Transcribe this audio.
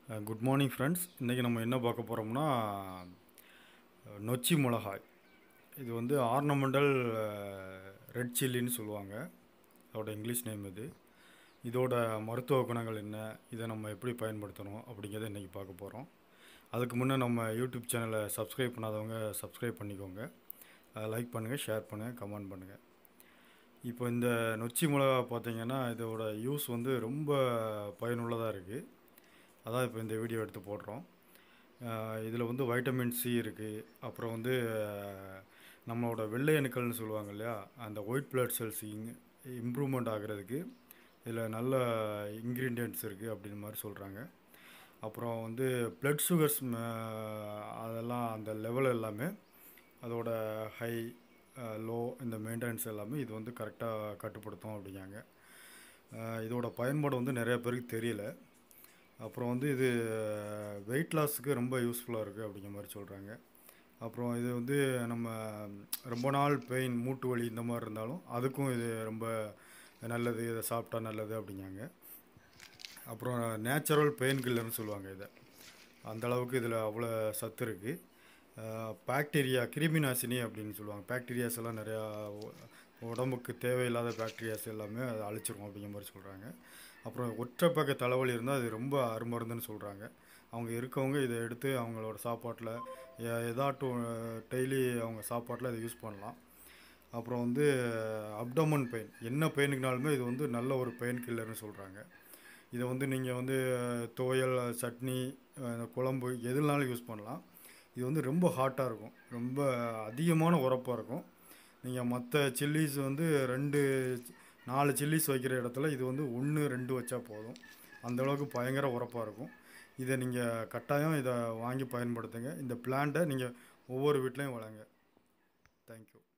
good morning friends இன்றைக்கி நம்ம என்ன பார்க்க போகிறோம்னா நொச்சி மிளகாய் இது வந்து ஆர்னமெண்டல் ரெட் சில்லின்னு சொல்லுவாங்க அதோட இங்கிலீஷ் நேம் இது இதோட மருத்துவ குணங்கள் என்ன இதை நம்ம எப்படி பயன்படுத்தணும் அப்படிங்கிறத இன்றைக்கி பார்க்க போகிறோம் அதுக்கு முன்னே நம்ம யூடியூப் சேனலை சப்ஸ்கிரைப் பண்ணாதவங்க சப்ஸ்கிரைப் பண்ணிக்கோங்க லைக் பண்ணுங்கள் ஷேர் பண்ணுங்கள் கமெண்ட் பண்ணுங்கள் இப்போ இந்த நொச்சி மிளகா பார்த்தீங்கன்னா இதோட யூஸ் வந்து ரொம்ப பயனுள்ளதாக இருக்குது அதான் இப்போ இந்த வீடியோ எடுத்து போடுறோம் இதில் வந்து வைட்டமின் சி இருக்குது அப்புறம் வந்து அஹ், நம்மளோட வெள்ளை அணுக்கள்னு சொல்லுவாங்க இல்லையா அந்த ஒயிட் பிளட் செல்ஸ் இங் இம்ப்ரூவ்மெண்ட் ஆகிறதுக்கு இதில் நல்ல இன்க்ரீடியன்ட்ஸ் இருக்குது அப்படின்னு மாதிரி சொல்கிறாங்க அப்புறம் வந்து பிளட் சுகர்ஸ் அதெல்லாம் அந்த லெவல் எல்லாமே அதோட ஹை லோ இந்த மெயின்டெனன்ஸ் எல்லாமே இது வந்து கரெக்டாக கட்டுப்படுத்தும் அப்படிங்காங்க அஹ், இதோட பயன்பாடு வந்து நிறைய பேருக்கு தெரியல அப்புறம் வந்து இது வெயிட் லாஸுக்கு ரொம்ப யூஸ்ஃபுல்லாக இருக்குது அப்படிங்கிற மாதிரி சொல்கிறாங்க அப்புறம் இது வந்து நம்ம ரொம்ப நாள் பெயின் மூட்டு வலி இந்த மாதிரி இருந்தாலும் அதுக்கும் இது ரொம்ப நல்லது இதை சாப்பிட்டா நல்லது அப்படிங்காங்க அப்புறம் நேச்சுரல் பெயின் கில்லர்னு சொல்லுவாங்க இதை அந்த அளவுக்கு இதில் அவ்வளோ சத்து இருக்குது பாக்டீரியா கிருமி நாசினி அப்படின்னு சொல்லுவாங்க பாக்டீரியாஸ் எல்லாம் நிறையா உ- உடம்புக்கு தேவையில்லாத பாக்டீரியாஸ் எல்லாமே அதை அழிச்சிரும் அப்படிங்கிற மாதிரி சொல்கிறாங்க அப்புறம் ஒற்றைப்பக்க தலைவலி இருந்தால் அது ரொம்ப அருமருந்துன்னு சொல்கிறாங்க அவங்க இருக்கவங்க இதை எடுத்து அவங்களோட சாப்பாட்டில் ஏதாட்டும் டெய்லி அவங்க சாப்பாட்டில் இதை யூஸ் பண்ணலாம் அப்புறம் வந்து அப்டமன் பெயின் என்ன பெயினுக்குனாலுமே இது வந்து நல்ல ஒரு பெயின் கில்லர்னு சொல்கிறாங்க இதை வந்து நீங்கள் வந்து துவையல் சட்னி அஹ், குழம்பு எதுனாலும் யூஸ் பண்ணலாம் இது வந்து ரொம்ப ஹாட்டாக இருக்கும் ரொம்ப அதிகமான உரப்பாக இருக்கும் நீங்கள் மற்ற சில்லிஸ் வந்து ரெண்டு நாலு சில்லிஸ் வைக்கிற இடத்துல இது வந்து ஒன்று ரெண்டு வச்சா போதும் அந்த அளவுக்கு பயங்கர உரப்பாக இருக்கும் இதை நீங்கள் கட்டாயம் இதை வாங்கி பயன்படுத்துங்க இந்த பிளான்ட்டை நீங்கள் ஒவ்வொரு வீட்லேயும் வளங்க தேங்க்யூ